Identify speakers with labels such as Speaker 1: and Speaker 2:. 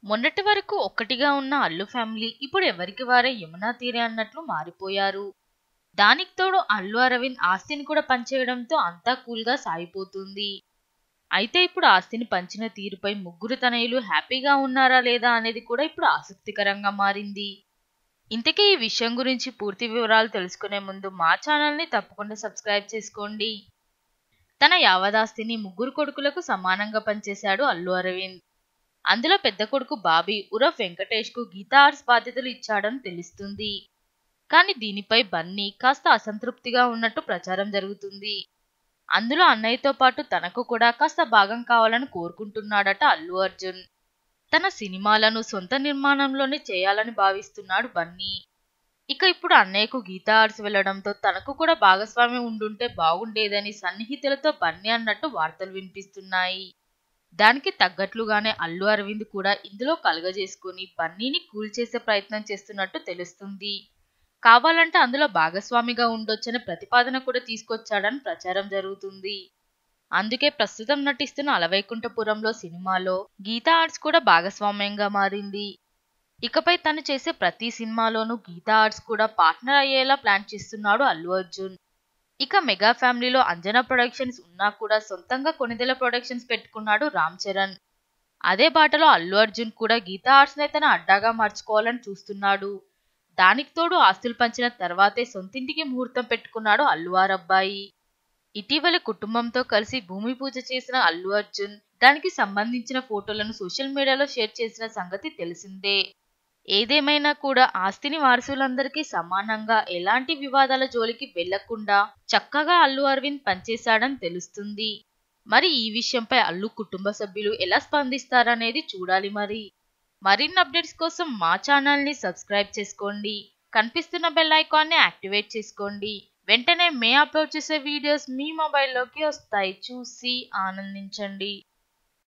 Speaker 1: మొన్నటి వరకు ఒక్కటిగా ఉన్న అల్లు ఫ్యామిలీ ఇప్పుడు ఎవరికి వారే యమునా తీరే అన్నట్లు మారిపోయారు దానికి తోడు అల్లు అరవింద్ ఆస్తిని కూడా పంచేయడంతో అంతా కూల్గా సాగిపోతుంది అయితే ఇప్పుడు ఆస్తిని పంచిన తీరుపై ముగ్గురు తనయులు హ్యాపీగా ఉన్నారా లేదా అనేది కూడా ఇప్పుడు ఆసక్తికరంగా మారింది ఇంతకీ ఈ విషయం గురించి పూర్తి వివరాలు తెలుసుకునే ముందు మా ఛానల్ని తప్పకుండా సబ్స్క్రైబ్ చేసుకోండి తన యావదాస్తిని ముగ్గురు కొడుకులకు సమానంగా పనిచేశాడు అల్లు అరవింద్ అందులో పెద్ద కొడుకు బాబీ ఉరఫ్ వెంకటేష్ కు గీతా ఆర్ట్స్ బాధ్యతలు ఇచ్చాడని తెలుస్తుంది కానీ దీనిపై బన్నీ కాస్త అసంతృప్తిగా ఉన్నట్టు ప్రచారం జరుగుతుంది అందులో అన్నయ్యతో పాటు తనకు కూడా కాస్త భాగం కావాలని కోరుకుంటున్నాడట అల్లు అర్జున్ తన సినిమాలను సొంత నిర్మాణంలోనే చేయాలని భావిస్తున్నాడు బన్నీ ఇక ఇప్పుడు అన్నయ్యకు గీతా ఆర్ట్స్ వెళ్లడంతో తనకు కూడా భాగస్వామ్యం ఉండుంటే బాగుండేదని సన్నిహితులతో బన్నీ అన్నట్టు వార్తలు వినిపిస్తున్నాయి దానికి తగ్గట్లుగానే అల్లు అరవింద్ కూడా ఇందులో కలగజేసుకుని బన్నీని కూల్ చేసే ప్రయత్నం చేస్తున్నట్టు తెలుస్తుంది కావాలంటే అందులో భాగస్వామిగా ఉండొచ్చనే ప్రతిపాదన కూడా తీసుకొచ్చాడని ప్రచారం జరుగుతుంది అందుకే ప్రస్తుతం నటిస్తున్న అలవైకుంఠపురంలో సినిమాలో గీతా ఆర్ట్స్ కూడా భాగస్వామ్యంగా మారింది ఇకపై తను చేసే ప్రతి సినిమాలోనూ గీతా ఆర్ట్స్ కూడా పార్ట్నర్ అయ్యేలా ప్లాన్ చేస్తున్నాడు అల్లు అర్జున్ ఇక మెగా ఫ్యామిలీలో అంజనా ప్రొడక్షన్స్ ఉన్నా కూడా సొంతంగా కొనిదెల ప్రొడక్షన్స్ పెట్టుకున్నాడు రామ్ చరణ్ అదే బాటలో అల్లు అర్జున్ కూడా గీతా ఆర్ట్స్ నే తన అడ్డాగా మార్చుకోవాలని చూస్తున్నాడు దానికి తోడు ఆస్తులు పంచిన తర్వాతే సొంతింటికి ముహూర్తం పెట్టుకున్నాడు అల్లు ఆరబ్బాయి ఇటీవల కుటుంబంతో కలిసి భూమి పూజ చేసిన అల్లు అర్జున్ దానికి సంబంధించిన ఫోటోలను సోషల్ మీడియాలో షేర్ చేసిన సంగతి తెలిసిందే ఏదేమైనా కూడా ఆస్తిని వారసులందరికీ సమానంగా ఎలాంటి వివాదాల జోలికి వెళ్లకుండా చక్కగా అల్లు అరవింద్ పనిచేశాడని తెలుస్తుంది మరి ఈ విషయంపై అల్లు కుటుంబ సభ్యులు ఎలా స్పందిస్తారనేది చూడాలి మరి మరిన్ని అప్డేట్స్ కోసం మా ఛానల్ని సబ్స్క్రైబ్ చేసుకోండి కనిపిస్తున్న బెల్ ఐకాన్ని యాక్టివేట్ చేసుకోండి వెంటనే మే అప్లోడ్ చేసే వీడియోస్ మీ మొబైల్లోకి వస్తాయి చూసి ఆనందించండి